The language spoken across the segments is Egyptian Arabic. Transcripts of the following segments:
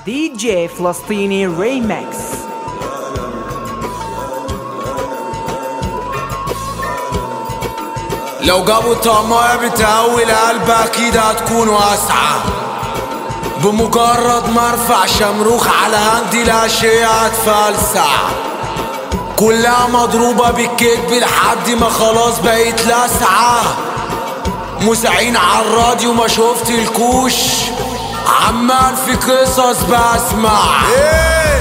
دي جي فلسطيني ريمكس لو جابوا طعمية بتقوي القلب اكيد هتكون واسعة بمجرد ما ارفع شمروخ على هندي الاشياء هتفلسع كلها مضروبة بالكذب لحد ما خلاص بقيت لسعة مسعين على الراديو ما شفت الكوش عمال في قصص بسمع ايه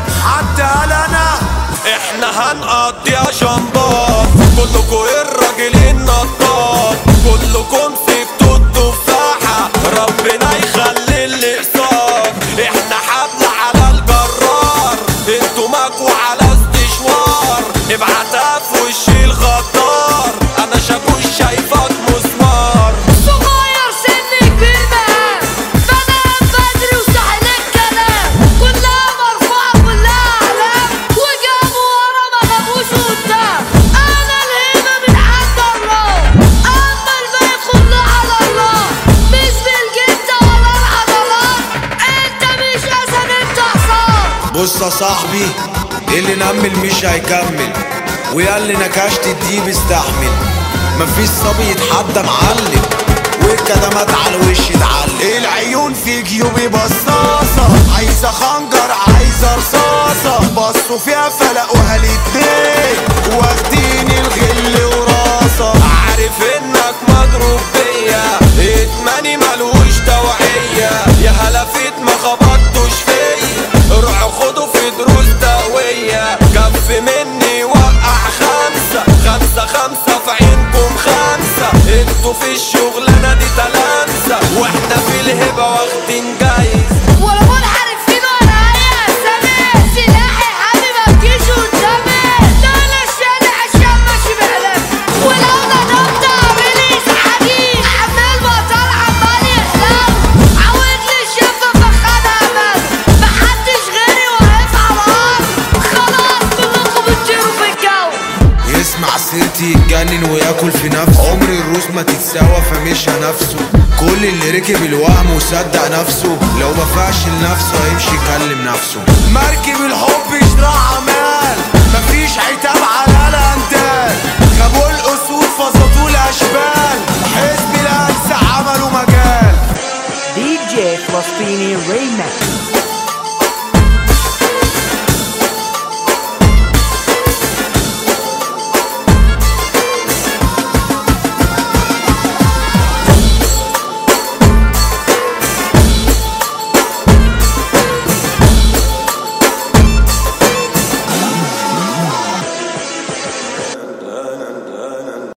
حتى قال انا احنا هنقضيها شمبات كلكوا الراجل النطاط كلكم سبتوا التفاحة ربنا يخلي اللي قصاد احنا حبل على الجرار انتوا ماكوا على استشوار ابعتها في وش الغدار انا شاكوش شايفك مسمار صغير سن كبير مقام بنام بدري وسهل الكلام كلها مرفوعة كلها أعلام وجابوا ورا ما جابوش قدام أنا الهيبة من عند الله أما الباقي كله على الله مش بالجبدة ولا العضلات أنت مش أسد أنت حصان بص يا صاحبي اللي نمل مش هيكمل ويا اللي نكشت الديب استحمل مفيش صبي يتحدى معلم والكدمات على الوش اتعلم العيون في جيوبي بصاصة عايزة خنجر عايزة رصاصة بصوا فيها فلقوها الاتنين واخدين الغل وراسة عارف انك مضروب بيا ادماني ملوش توعية يا هلفت ما خبطتوش فيا روحوا خدوا في دروس تقوية كف مني وقع خمسة خمسة خمسة في عينكم خمسة انتوا في الشغلانة دي تلامسة واحنا في الهبة واخدين جايز ولا منحرف فينا ولا أي أسامي سلاحي حامي ما تجيش قدامي ده أنا الشارع عشان ماشي بعلم ولو ضربت أعملي حديد عمال بطل عمال يحلم عود لي الشفة فخدها أمل محدش غيري واقف على الأرض خلاص كلكم بتطيروا في الجو يسمع سيرتي يتجنن وياكل في نفسه عمر الروس ما تتساوى فمش نفسه كل اللي ركب الوهم وصدق نفسه لو ما فاش لنفسه هيمشي يكلم نفسه مركب الحب شراع عمال مفيش عتاب على الاندال جابوا الاسود فسطوا الاشبال حزب الانسى عملوا مجال دي جي فلسطيني ريمكس